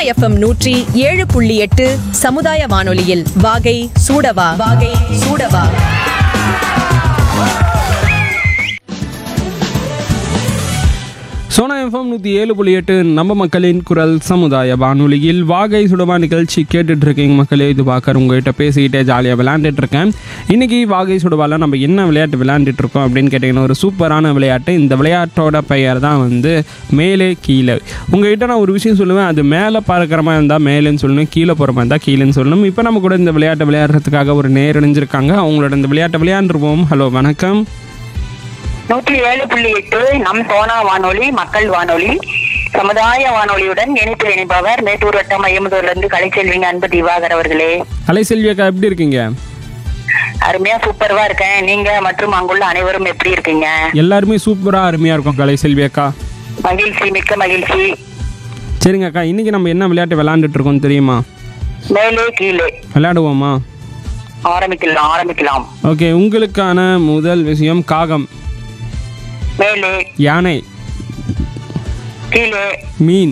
FM நூற்றி ஏழு புள்ளி எட்டு சமுதாய வானொலியில் வாகை சூடவா வாகை சூடவா சோனா எஃப்எம் நூற்றி ஏழு புள்ளி எட்டு நம்ம மக்களின் குரல் சமுதாய வானொலியில் வாகை சுடவா நிகழ்ச்சி கேட்டுட்டு இருக்கீங்க மக்களே இது பார்க்குற உங்ககிட்ட பேசிக்கிட்டே ஜாலியாக விளையாண்டுட்டு இருக்கேன் இன்னைக்கு வாகை சுடவால நம்ம என்ன விளையாட்டு விளையாண்டுட்டு இருக்கோம் அப்படின்னு கேட்டிங்கன்னா ஒரு சூப்பரான விளையாட்டு இந்த விளையாட்டோட பெயர் தான் வந்து மேலே கீழே உங்ககிட்ட நான் ஒரு விஷயம் சொல்லுவேன் அது மேலே பறக்கிற மாதிரி இருந்தால் மேலேன்னு சொல்லணும் கீழே போகிற மாதிரி இருந்தால் கீழேன்னு சொல்லணும் இப்போ நம்ம கூட இந்த விளையாட்டை விளையாடுறதுக்காக ஒரு நேர் இணைஞ்சிருக்காங்க அவங்களோட இந்த விளையாட்டை விளையாண்டுருவோம் ஹலோ வணக்கம் நூற்றி ஏழு புள்ளி எட்டு நம் சோனா வானொலி மக்கள் வானொலி சமுதாய வானொலியுடன் இணைப்பு இணைப்பவர் மேட்டூர் வட்டம் ஐயம்பதூர்ல இருந்து கலைச்செல்விங்க அன்பு திவாகர் அவர்களே அலை செல்வி அக்கா எப்படி இருக்கீங்க அருமையா சூப்பர்வா இருக்கேன் நீங்க மற்றும் அங்குள்ள அனைவரும் எப்படி இருக்கீங்க எல்லாருமே சூப்பராக அருமையாக இருக்கும் கலை செல்வி அக்கா மகிழ்ச்சி மிக்க மகிழ்ச்சி சரிங்க அக்கா இன்னைக்கு நம்ம என்ன விளையாட்டு விளையாண்டுட்டு இருக்கோம் தெரியுமா மேலே கீழே விளையாடுவோமா ஆரம்பிக்கலாம் ஆரம்பிக்கலாம் ஓகே உங்களுக்கான முதல் விஷயம் காகம் மேலே யானை கீழே மீன்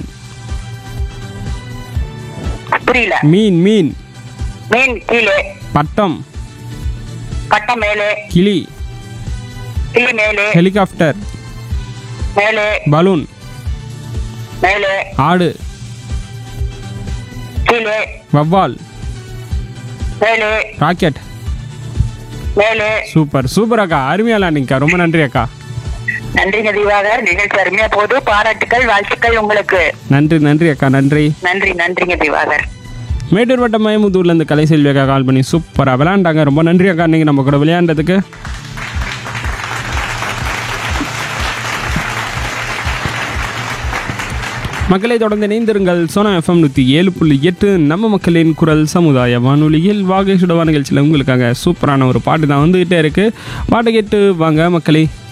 புரியல மீன் மீன் மீன் கீழே பட்டம் பட்டம் மேலே கிளி கிளி மேலே ஹெலிகாப்டர் மேலே பலூன் மேலே ஆடு கீழே வவ்வால் மேலே ராக்கெட் மேலே சூப்பர் சூப்பர் அக்கா அருமையா விளையாண்டிங்கக்கா ரொம்ப நன்றி அக்கா நன்றிங்க திவாகர் நிகழ்ச்சி அருமையா போது பாராட்டுக்கள் வாழ்த்துக்கள் உங்களுக்கு நன்றி நன்றி அக்கா நன்றி நன்றி நன்றிங்க திவாகர் மேட்டூர் வட்டம் மயமுதூர்லேருந்து கலை செல்வி அக்கா கால் பண்ணி சூப்பராக விளையாண்டாங்க ரொம்ப நன்றி அக்கா இன்னைக்கு நம்ம கூட விளையாண்டதுக்கு மக்களை தொடர்ந்து இணைந்திருங்கள் சோனா எஃப்எம் நூற்றி ஏழு புள்ளி எட்டு நம்ம மக்களின் குரல் சமுதாய வானொலியில் வாகை சுடவா நிகழ்ச்சியில் உங்களுக்காக சூப்பரான ஒரு பாட்டு தான் வந்துகிட்டே இருக்கு பாட்டை கேட்டு வாங்க மக்களே